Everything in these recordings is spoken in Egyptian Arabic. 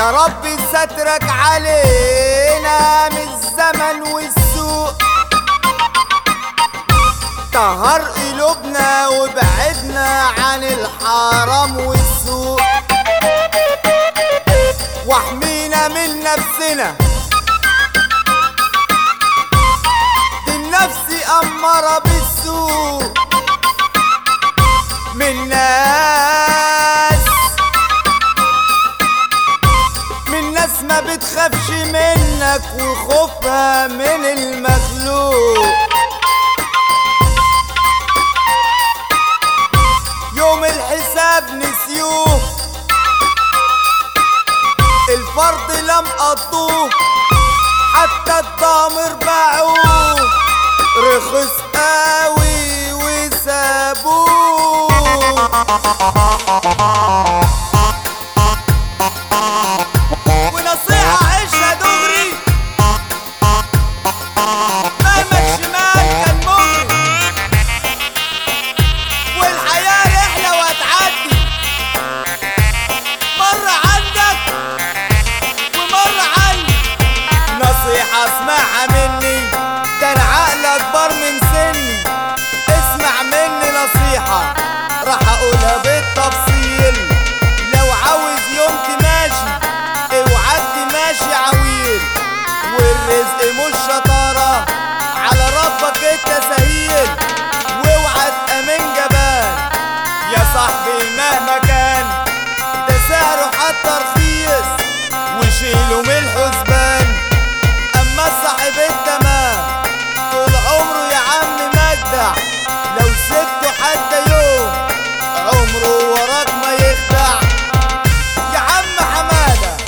يا رب سترك علينا من الزمن والسوق طهر قلوبنا وبعدنا عن الحرام والسوق واحمينا من نفسنا دي النفس أمارة بالسوق من ناس من ناس ما بتخافش منك وخوفها من المخلوق يوم الحساب نسيوه الفرض لم قضوه حتى الضامر باعوه رخص قوي وسابوه ونصيحة عيشها دغري مهما الشمال كان مغري والحياة رحلة وهتعدي مرة عندك ومرة عني نصيحة اسمعها مني ده انا عقل اكبر من سني اسمع مني نصيحة راح اقولها بالتفصيل لو عاوز يوم تماشي اوعى تماشي عويل والرزق مش شطارة على ربك انت سهيل واوعى تأمن جبان يا صاحبي مهما كان ده سعره حتى رخيص وشيله من الحسبان اما الصاحب التمام طول عمره يا عم مجدع لو سبته حتى يوم عمره وراك ما يخدع يا عم حماده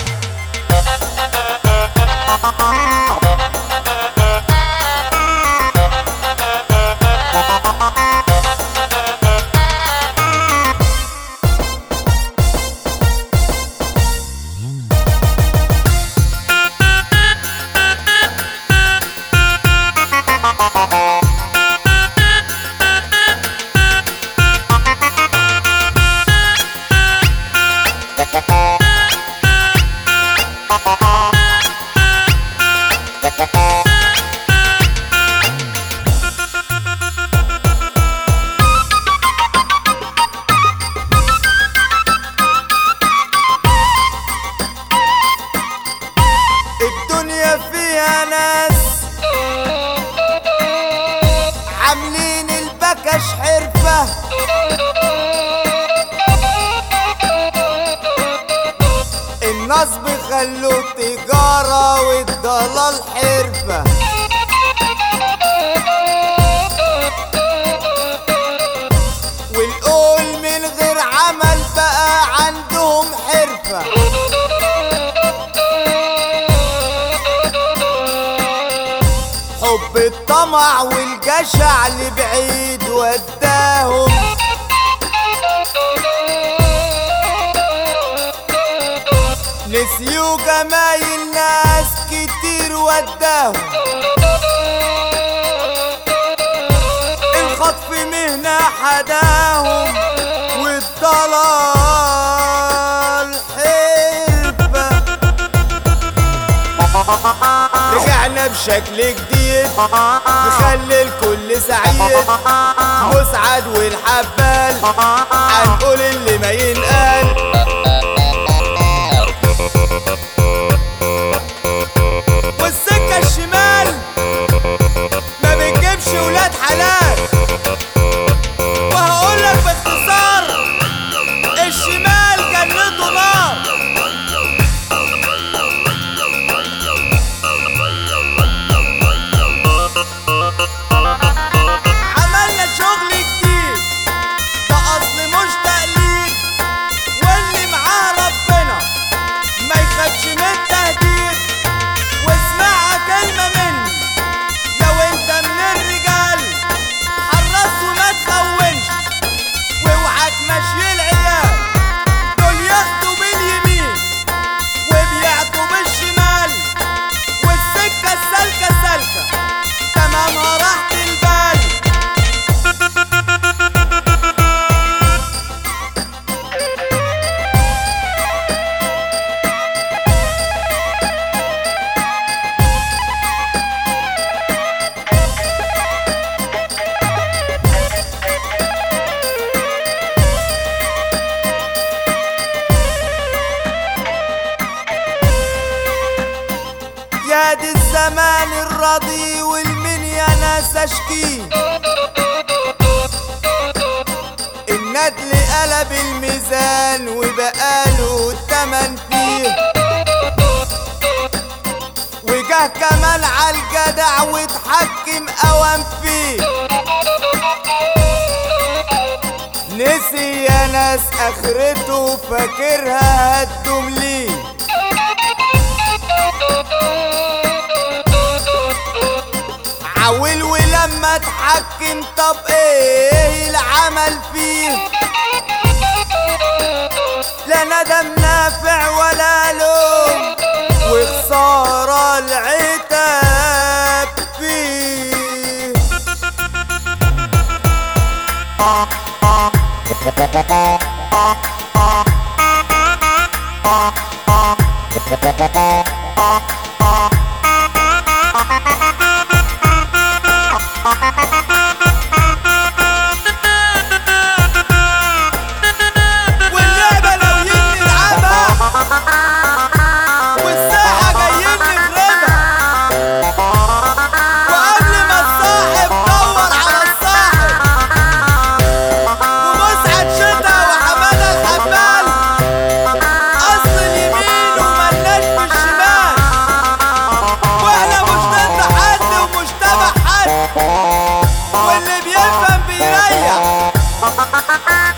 الدنيا فيها ناس عاملين البكش حرفة النصب خلوه تجارة والضلال حرفة والقول من غير عمل بقى عندهم حرفة حب الطمع والجشع لبعيد وداهم نسيوا جمايل ناس كتير وداهم الخطف مهنة حداهم والضلال حرفة رجعنا بشكل جديد نخلي الكل سعيد مسعد والحبال هنقول اللي ما ينقال والسكة الشمال ما بتجيبش ولاد حلال وهقولك باختصار الشمال جنته نار عملنا شغل جديد ده اصل مش تقليد واللي معاه ربنا ما يخدش تشكيل الندل قلب الميزان وبقاله التمن فيه وجه كمان عالجدع واتحكم اوام فيه نسي يا ناس اخرته فاكرها هتدوم ليه عول ولما اتحكم طب ايه العمل فيه لا ندم نافع ولا لوم وخسارة العتاب فيه واللعبة ناويين نلعبها والساحة جايين نخربها وقبل ما الصاحب دور على الصاحب ومسعد شتا وحمادة الحبال أصل اليمين وملناش في الشمال واحنا مش ضد حد ومش تبع حد واللي بيفهم بيريح